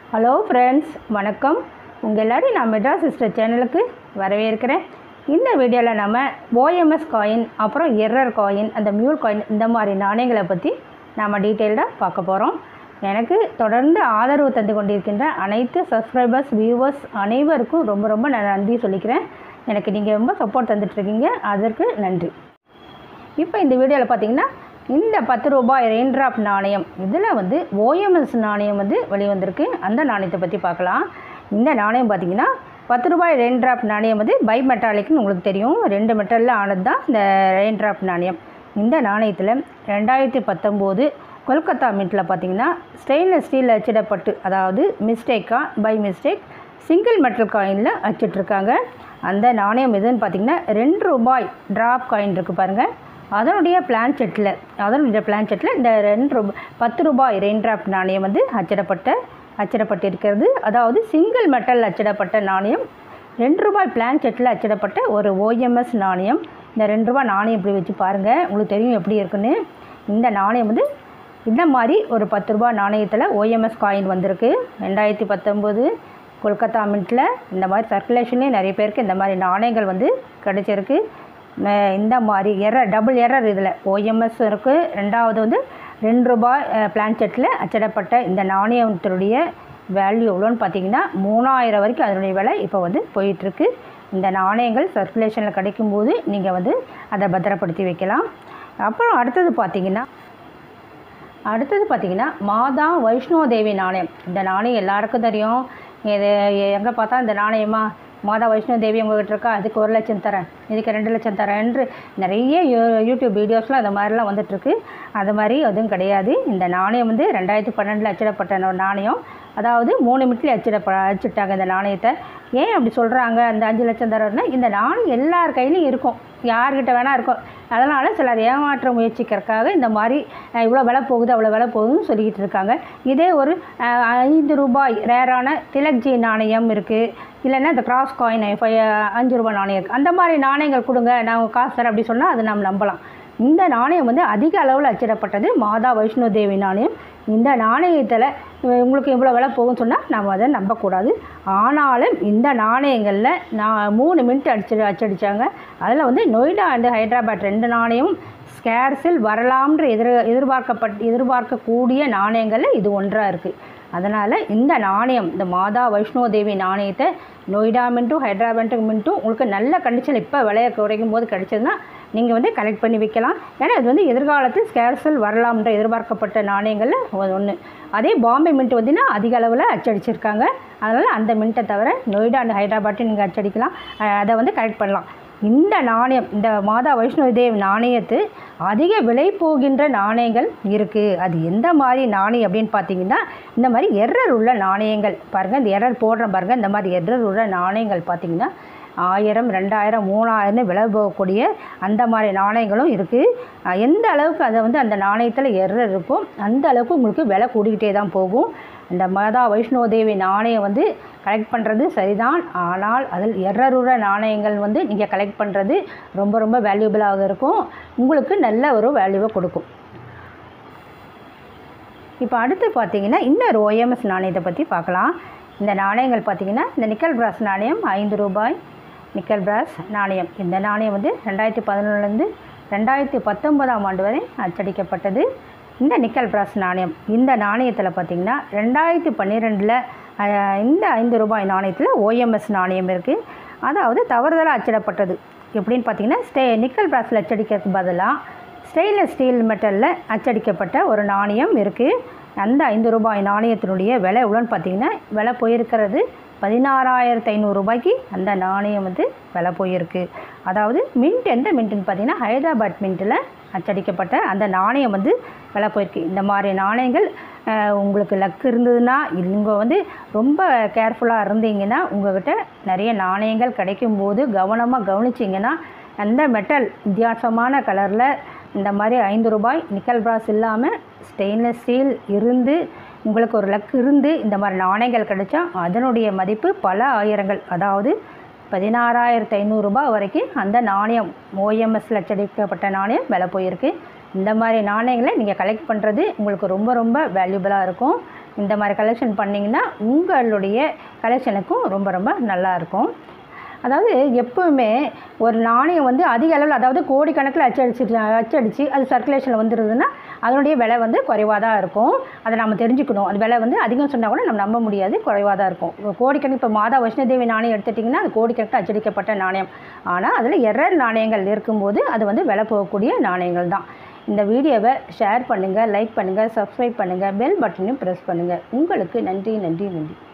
hello friends வணக்கம் உங்கள் எல்லாரையும் நான் மெட்ராஸ் சிஸ்டர் சேனலுக்கு வரவேற்கிறேன் இந்த வீடியோவில் நம்ம ஓஎம்எஸ் காயின் அப்புறம் எர்ரர் காயின் அந்த மியூல் காயின் இந்த மாதிரி நாணயங்களை பற்றி நாம் டீட்டெயில்டாக பார்க்க போகிறோம் எனக்கு தொடர்ந்து ஆதரவு தந்து கொண்டிருக்கின்ற அனைத்து சப்ஸ்கிரைபர்ஸ் வியூவர்ஸ் அனைவருக்கும் ரொம்ப ரொம்ப நான் நன்றி சொல்லிக்கிறேன் எனக்கு நீங்கள் ரொம்ப சப்போர்ட் தந்துட்டுருக்கீங்க அதற்கு நன்றி இப்போ இந்த வீடியோவில் பார்த்தீங்கன்னா இந்த பத்து ரூபாய் ரெயின் ட்ராப் நாணயம் இதில் வந்து ஓஎம்எஸ் நாணயம் வந்து வெளிவந்திருக்கு அந்த நாணயத்தை பற்றி பார்க்கலாம் இந்த நாணயம் பார்த்தீங்கன்னா பத்து ரூபாய் ரெயின் ட்ராப் நாணயம் வந்து பை மெட்டாலிக்னு உங்களுக்கு தெரியும் ரெண்டு மெட்டலில் ஆனது தான் இந்த ரெயின் ட்ராப் நாணயம் இந்த நாணயத்தில் ரெண்டாயிரத்தி பத்தொம்போது கொல்கத்தா மின்ட்டில் பார்த்தீங்கன்னா ஸ்டெயின்லெஸ் ஸ்டீல் அச்சிடப்பட்டு அதாவது மிஸ்டேக்காக பை மிஸ்டேக் சிங்கிள் மெட்டல் காயினில் அச்சிட்ருக்காங்க அந்த நாணயம் எதுன்னு பார்த்தீங்கன்னா ரெண்டு ரூபாய் ட்ராப் காயின் இருக்குது பாருங்கள் அதனுடைய பிளான் செட்டில் அதனுடைய பிளான் செட்டில் இந்த ரெண்டு ரூபாய் பத்து ரூபாய் ரெயின் ட்ராப் நாணயம் வந்து அச்சிடப்பட்ட அச்சிடப்பட்டிருக்கிறது அதாவது சிங்கிள் மெட்டல் அச்சிடப்பட்ட நாணயம் ரெண்டு ரூபாய் பிளான் செட்டில் அச்சிடப்பட்ட ஒரு ஓஎம்எஸ் நாணயம் இந்த ரெண்டு ரூபாய் நாணயம் இப்படி வச்சு பாருங்கள் உங்களுக்கு தெரியும் எப்படி இருக்குன்னு இந்த நாணயம் வந்து இந்த மாதிரி ஒரு பத்து ரூபாய் நாணயத்தில் ஓஎம்எஸ் காயின் வந்திருக்கு ரெண்டாயிரத்தி பத்தொம்போது கொல்கத்தா மின்ட்டில் இந்த மாதிரி சர்க்குலேஷன்லேயே நிறைய பேருக்கு இந்த மாதிரி நாணயங்கள் வந்து கிடைச்சிருக்கு ம- இந்த மாதிரி எரர் டபுள் எரர் இதில் ஓஎம்எஸ் இருக்குது ரெண்டாவது வந்து ரெண்டு ரூபாய் பிளான் செட்டில் அச்சிடப்பட்ட இந்த நாணயத்தினுடைய வேல்யூ எவ்வளோன்னு பார்த்தீங்கன்னா மூணாயிரம் வரைக்கும் அதனுடைய விலை இப்போ வந்து போயிட்டுருக்கு இந்த நாணயங்கள் சர்க்குலேஷனில் கிடைக்கும்போது நீங்கள் வந்து அதை பத்திரப்படுத்தி வைக்கலாம் அப்புறம் அடுத்தது பார்த்தீங்கன்னா அடுத்தது பார்த்தீங்கன்னா மாதா வைஷ்ணோ தேவி நாணயம் இந்த நாணயம் எல்லாருக்கும் தெரியும் இது எங்கே பார்த்தா இந்த நாணயமா மாதா வைஷ்ணோ தேவி உங்ககிட்ட இருக்கா அதுக்கு ஒரு லட்சம் தரேன் இதுக்கு ரெண்டு லட்சம் தரேன் என்று நிறைய யூ யூடியூப் வீடியோஸ்லாம் அந்த மாதிரிலாம் வந்துட்டுருக்கு அது மாதிரி அதுவும் கிடையாது இந்த நாணயம் வந்து ரெண்டாயிரத்தி பன்னெண்டில் அச்சிடப்பட்ட ஒரு நாணயம் அதாவது மூணு மிட்லி அச்சிடப்ப அச்சிட்டாங்க இந்த நாணயத்தை ஏன் அப்படி சொல்கிறாங்க அந்த அஞ்சு லட்சம் தரோன்னா இந்த நாணயம் எல்லார் கையிலையும் இருக்கும் யார்கிட்ட வேணால் இருக்கும் அதனால் சிலர் ஏமாற்ற முயற்சிக்கிறதுக்காக இந்த மாதிரி அஹ், இவ்வளோ விலை போகுது அவ்வளோ விலை போகுதுன்னு சொல்லிக்கிட்டு இருக்காங்க இதே ஒரு அஹ், ஐந்து ரூபாய் ரேரான திலக்ஜி நாணயம் இருக்குது இல்லைன்னா இந்த கிராஸ் காயின் ஃபைவ் அஞ்சு ரூபாய் நாணயம் இருக்குது அந்த மாதிரி நாணயங்கள் கொடுங்க நான் காசு தரேன் அப்படி சொன்னால் அதை நம்ம நம்பலாம் இந்த நாணயம் வந்து அதிக அளவில் அச்சிடப்பட்டது மாதா வைஷ்ணோ தேவி நாணயம் இந்த நாணயத்தில் உங்களுக்கு இவ்வளோ விலை போகும்னு சொன்னால் நம்ம அதை நம்பக்கூடாது ஆனாலும் இந்த நாணயங்களில் நான் மூணு மினிட் அடிச்சு அச்சடித்தாங்க அதில் வந்து நொய்டா அண்டு ஹைதராபாத் ரெண்டு நாணயமும் ஸ்கேர்ஸில் வரலாம்ன்ற எதிர் எதிர்பார்க்கப்பட் எதிர்பார்க்கக்கூடிய நாணயங்களில் இது ஒன்றாக இருக்குது அதனால் இந்த நாணயம் இந்த மாதா வைஷ்ணோ தேவி நாணயத்தை நொய்டா மின்ட்டும் ஹைதராபாத் மின்ட்டும் உங்களுக்கு நல்ல கண்டிஷன் இப்போ விலையை குறைக்கும் போது கிடைச்சதுன்னா நீங்கள் வந்து கலெக்ட் பண்ணி வைக்கலாம் ஏன்னா இது வந்து எதிர்காலத்தில் ஸ்கேர்ஸில் வரலாம்ன்ற எதிர்பார்க்கப்பட்ட நாணயங்களில் ஒன்று அதே பாம்பே மின்ட் வந்துன்னா அதிக அளவில் அச்சடிச்சிருக்காங்க அதனால் அந்த மின்ட்டை தவிர நொய்டா அண்ட் ஹைதராபாத்தை நீங்கள் அச்சடிக்கலாம் அஹ் அதை வந்து கலெக்ட் பண்ணலாம் இந்த நாணயம் இந்த மாதா வைஷ்ணவ தேவ் நாணயத்து அதிக விலை போகின்ற நாணயங்கள் இருக்குது அது எந்த மாதிரி நாணயம் அப்படின்னு பார்த்தீங்கன்னா இந்த மாதிரி எரர் உள்ள நாணயங்கள் பாருங்கள் இந்த எரர் போடுற பாருங்கள் இந்த மாதிரி எரர் உள்ள நாணயங்கள் பார்த்தீங்கன்னா ஆயிரம் ரெண்டாயிரம் மூணாயிரம்னு விலை போகக்கூடிய அந்த மாதிரி நாணயங்களும் இருக்குது எந்த அளவுக்கு அதை வந்து அந்த நாணயத்தில் எரர் இருக்கோ அந்த அளவுக்கு உங்களுக்கு விலை கூடிக்கிட்டே தான் போகும் இந்த மாதா வைஷ்ணோ தேவி நாணயம் வந்து கலெக்ட் பண்ணுறது சரிதான் ஆனால் அதில் எரருற நாணயங்கள் வந்து நீங்கள் கலெக்ட் பண்ணுறது ரொம்ப ரொம்ப வேல்யூபிளாக இருக்கும் உங்களுக்கு நல்ல ஒரு வேல்யூவை கொடுக்கும் இப்போ அடுத்து பார்த்தீங்கன்னா இன்னொரு ஓஎம்எஸ் நாணயத்தை பற்றி பார்க்கலாம் இந்த நாணயங்கள் பார்த்தீங்கன்னா இந்த நிக்கல் பிராஸ் நாணயம் ஐந்து ரூபாய் நிக்கல் பிராஸ் நாணயம் இந்த நாணயம் வந்து ரெண்டாயிரத்தி பதினொன்றுலேருந்து ரெண்டாயிரத்தி பத்தொன்பதாம் ஆண்டு வரை அச்சடிக்கப்பட்டது இந்த நிக்கல் பிராஸ் நாணயம் இந்த நாணயத்தில் பார்த்தீங்கன்னா ரெண்டாயிரத்தி பன்னிரெண்டில் இந்த ஐந்து ரூபாய் நாணயத்தில் ஓஎம்எஸ் நாணயம் இருக்குது அதாவது தவறுதலாக அச்சிடப்பட்டது எப்படின்னு பார்த்தீங்கன்னா ஸ்டே நிக்கல் பிராஸில் அச்சடிக்கிறதுக்கு பதிலாக ஸ்டெயின்லெஸ் ஸ்டீல் மெட்டலில் அச்சடிக்கப்பட்ட ஒரு நாணயம் இருக்குது அந்த ஐந்து ரூபாய் நாணயத்தினுடைய விலை எவ்வளோன்னு பார்த்தீங்கன்னா விலை போயிருக்கிறது பதினாறாயிரத்து ஐநூறு ரூபாய்க்கு அந்த நாணயம் வந்து விலை போயிருக்கு அதாவது மின்ட் எந்த மின்ட்டுன்னு பார்த்தீங்கன்னா ஹைதராபாத் மின்ட்டில் அச்சடிக்கப்பட்ட அந்த நாணயம் வந்து விலை போயிருக்கு இந்த மாதிரி நாணயங்கள் அஹ், உங்களுக்கு லக் இருந்ததுன்னா நீங்கள் வந்து ரொம்ப கேர்ஃபுல்லாக இருந்தீங்கன்னா உங்கள்கிட்ட நிறைய நாணயங்கள் கிடைக்கும்போது கவனமாக கவனிச்சிங்கன்னா அந்த மெட்டல் வித்தியாசமான கலரில் இந்த மாதிரி ஐந்து ரூபாய் நிக்கல் பிராஸ் இல்லாமல் ஸ்டெயின்லெஸ் ஸ்டீல் இருந்து உங்களுக்கு ஒரு லக் இருந்து இந்த மாதிரி நாணயங்கள் கிடைச்சா அதனுடைய மதிப்பு பல ஆயிரங்கள் அதாவது பதினாறாயிரத்து ஐநூறுரூபா வரைக்கும் அந்த நாணயம் ஓஎம்எஸ்ல அச்சடிக்கப்பட்ட நாணயம் விலை போயிருக்கு இந்த மாதிரி நாணயங்களை நீங்கள் கலெக்ட் பண்ணுறது உங்களுக்கு ரொம்ப ரொம்ப வேல்யூபிளாக இருக்கும் இந்த மாதிரி கலெக்ஷன் பண்ணிங்கன்னா உங்களுடைய கலெக்ஷனுக்கும் ரொம்ப ரொம்ப நல்லாயிருக்கும் அதாவது எப்பவுமே ஒரு நாணயம் வந்து அதிக அளவில் அதாவது கோடிக்கணக்கில் அச்சடிச்சு அச்சடித்து அது சர்க்குலேஷனில் வந்துடுதுன்னா அதனுடைய விலை வந்து குறைவாக தான் இருக்கும் அதை நம்ம தெரிஞ்சுக்கணும் அது விலை வந்து அதிகம் சொன்னால் கூட நம்ம நம்ப முடியாது குறைவாக தான் இருக்கும் ஒரு கோடிக்கணக்கு இப்போ மாதா வைஷ்ணதேவி நாணயம் எடுத்துட்டிங்கன்னா அது கோடிக்கணக்கில் அச்சடிக்கப்பட்ட நாணயம் ஆனால் அதில் எரர் நாணயங்கள் இருக்கும்போது அது வந்து விலை போகக்கூடிய நாணயங்கள் தான் இந்த வீடியோவை ஷேர் பண்ணுங்கள் லைக் பண்ணுங்கள் சப்ஸ்கிரைப் பண்ணுங்கள் பெல் பட்டனையும் ப்ரெஸ் பண்ணுங்கள் உங்களுக்கு நன்றி நன்றி நன்றி